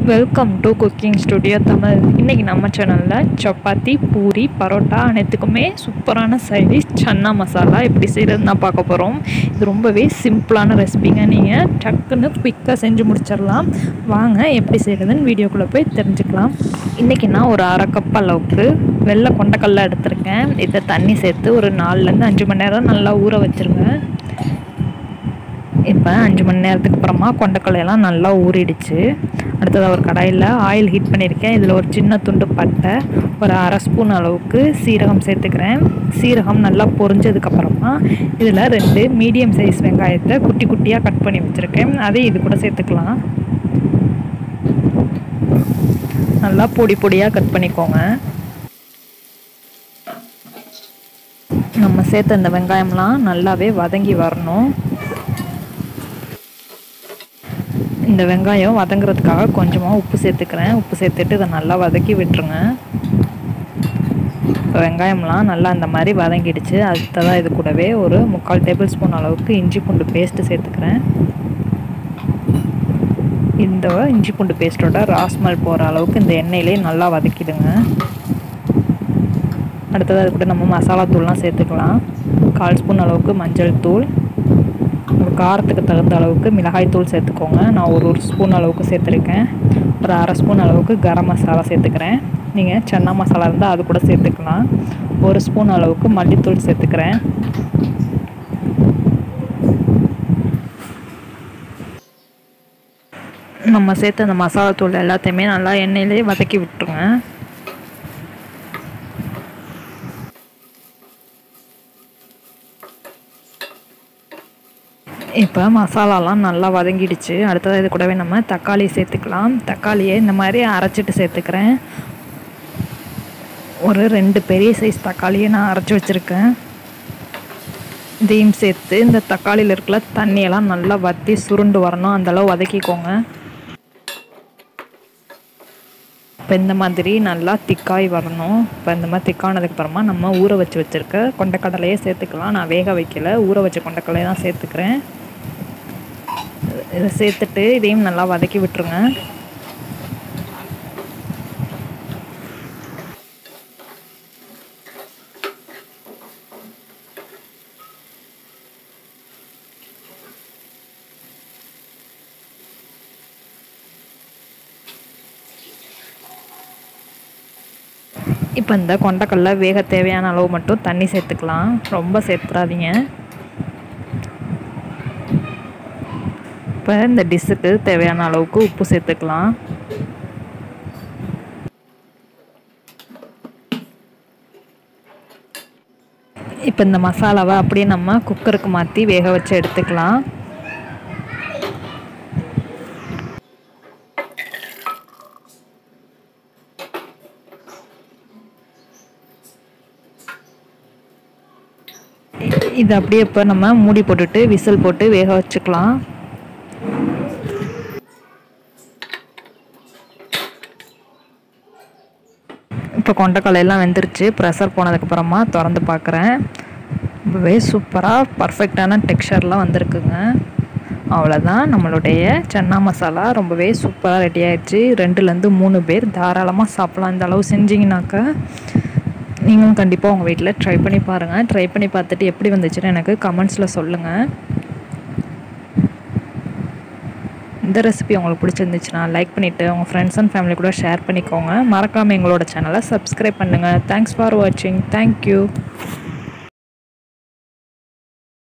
welcome to cooking studio Tamil இன்றைக்கி நம்ம சேனலில் சப்பாத்தி பூரி பரோட்டா அனைத்துக்குமே சூப்பரான சைடிஷ் சன்னா மசாலா எப்படி செய்கிறது தான் பார்க்க போகிறோம் இது ரொம்பவே சிம்பிளான ரெசிபிங்க நீங்கள் டக்குன்னு குயிக்காக செஞ்சு முடிச்சிடலாம் வாங்க எப்படி செய்கிறதுன்னு வீடியோக்குள்ளே போய் தெரிஞ்சுக்கலாம் இன்றைக்கி நான் ஒரு அரை கப் அளவுக்கு வெள்ளை கொண்டக்கடலை எடுத்திருக்கேன் இதை தண்ணி சேர்த்து ஒரு நாலுலேருந்து அஞ்சு மணி நேரம் நல்லா ஊற வச்சுருங்க இப்போ அஞ்சு மணி நேரத்துக்கு அப்புறமா கொண்டக்கடலையெல்லாம் நல்லா ஊறிடுச்சு அடுத்ததாக ஒரு கடாயில் ஆயில் ஹீட் பண்ணியிருக்கேன் இதில் ஒரு சின்ன துண்டு பட்டை ஒரு அரை ஸ்பூன் அளவுக்கு சீரகம் சேர்த்துக்கிறேன் சீரகம் நல்லா பொரிஞ்சதுக்கப்புறமா இதில் ரெண்டு மீடியம் சைஸ் வெங்காயத்தை குட்டி குட்டியாக கட் பண்ணி வச்சுருக்கேன் அதை இது கூட சேர்த்துக்கலாம் நல்லா பொடி பொடியாக கட் பண்ணிக்கோங்க நம்ம சேர்த்த இந்த வெங்காயம்லாம் நல்லாவே வதங்கி வரணும் இந்த வெங்காயம் வதங்குறதுக்காக கொஞ்சமாக உப்பு சேர்த்துக்கிறேன் உப்பு சேர்த்துட்டு இதை நல்லா வதக்கி விட்டுருங்க இப்போ வெங்காயம்லாம் நல்லா அந்த மாதிரி வதங்கிடுச்சு அடுத்ததாக இது கூடவே ஒரு முக்கால் டேபிள் ஸ்பூன் அளவுக்கு இஞ்சி பூண்டு பேஸ்ட்டு சேர்த்துக்கிறேன் இந்த இஞ்சி பூண்டு பேஸ்ட்டோட ராஸ்மல் போகிற அளவுக்கு இந்த எண்ணெயிலே நல்லா வதக்கிடுங்க அடுத்தது அது கூட நம்ம மசாலா தூள்லாம் சேர்த்துக்கலாம் கால் ஸ்பூன் அளவுக்கு மஞ்சள் தூள் உங்கள் காரத்துக்கு தகுந்த அளவுக்கு மிளகாய் தூள் சேர்த்துக்கோங்க நான் ஒரு ஒரு ஸ்பூன் அளவுக்கு சேர்த்துருக்கேன் ஒரு அரை ஸ்பூன் அளவுக்கு கரம் மசாலா சேர்த்துக்கிறேன் நீங்கள் சன்னா மசாலா இருந்தால் அது கூட சேர்த்துக்கலாம் ஒரு ஸ்பூன் அளவுக்கு மல்லித்தூள் சேர்த்துக்கிறேன் நம்ம சேர்த்த அந்த மசாலா தூள் எல்லாத்தையுமே நல்லா எண்ணெயிலே வதக்கி விட்டுருங்க இப்போ மசாலாலாம் நல்லா வதங்கிடுச்சு அடுத்தது இது கூடவே நம்ம தக்காளி சேர்த்துக்கலாம் தக்காளியை இந்த மாதிரி அரைச்சிட்டு சேர்த்துக்கிறேன் ஒரு ரெண்டு பெரிய சைஸ் தக்காளியை நான் அரைச்சி வச்சுருக்கேன் இதையும் சேர்த்து இந்த தக்காளியில் இருக்கிற தண்ணியெல்லாம் நல்லா வற்றி சுருண்டு வரணும் அந்தளவு வதக்கிக்கோங்க இப்போ இந்த மாதிரி நல்லா திக்காய் வரணும் இப்போ இந்த மாதிரி திக்கானதுக்கப்புறமா நம்ம ஊற வச்சு வச்சுருக்க கொண்டக்கடலையே சேர்த்துக்கலாம் நான் வேக வைக்கல ஊற வச்ச கொண்டக்கடலையை தான் சேர்த்துக்கிறேன் இதை சேர்த்துட்டு இதையும் நல்லா வதக்கி விட்டுருங்க இப்போ இந்த கொண்டக்கடலை வேக தேவையான அளவு மட்டும் தண்ணி சேர்த்துக்கலாம் ரொம்ப சேர்த்துறாதீங்க இப்போ இந்த டிஷ்ஷுக்கு தேவையான அளவுக்கு உப்பு சேர்த்துக்கலாம் இப்போ இந்த மசாலாவை அப்படியே நம்ம குக்கருக்கு மாற்றி வேக வச்சு எடுத்துக்கலாம் இது அப்படியே இப்போ நம்ம மூடி போட்டுட்டு விசில் போட்டு வேக வச்சுக்கலாம் இப்போ கொண்டக்கடலையெல்லாம் வெந்துருச்சு ப்ரெஷர் போனதுக்கப்புறமா திறந்து பார்க்குறேன் ரொம்பவே சூப்பராக பர்ஃபெக்டான டெக்ஸ்சர்லாம் வந்திருக்குங்க அவ்வளோதான் நம்மளுடைய சன்னா மசாலா ரொம்பவே சூப்பராக ரெடி ஆயிடுச்சு ரெண்டுலேருந்து மூணு பேர் தாராளமாக சாப்பிட்லாம் இந்த அளவு செஞ்சிங்கனாக்கா நீங்களும் கண்டிப்பாக உங்கள் வீட்டில் ட்ரை பண்ணி பாருங்கள் ட்ரை பண்ணி பார்த்துட்டு எப்படி வந்துச்சுன்னு எனக்கு கமெண்ட்ஸில் சொல்லுங்கள் இந்த ரெசிபி உங்களுக்கு பிடிச்சிருந்துச்சுன்னா லைக் பண்ணிவிட்டு உங்கள் ஃப்ரெண்ட்ஸ் அண்ட் ஃபேமிலி கூட ஷேர் பண்ணிக்கோங்க மறக்காமல் எங்களோட சேனலை சப்ஸ்கிரைப் பண்ணுங்கள் தேங்க்ஸ் ஃபார் வாட்சிங் தேங்க்யூ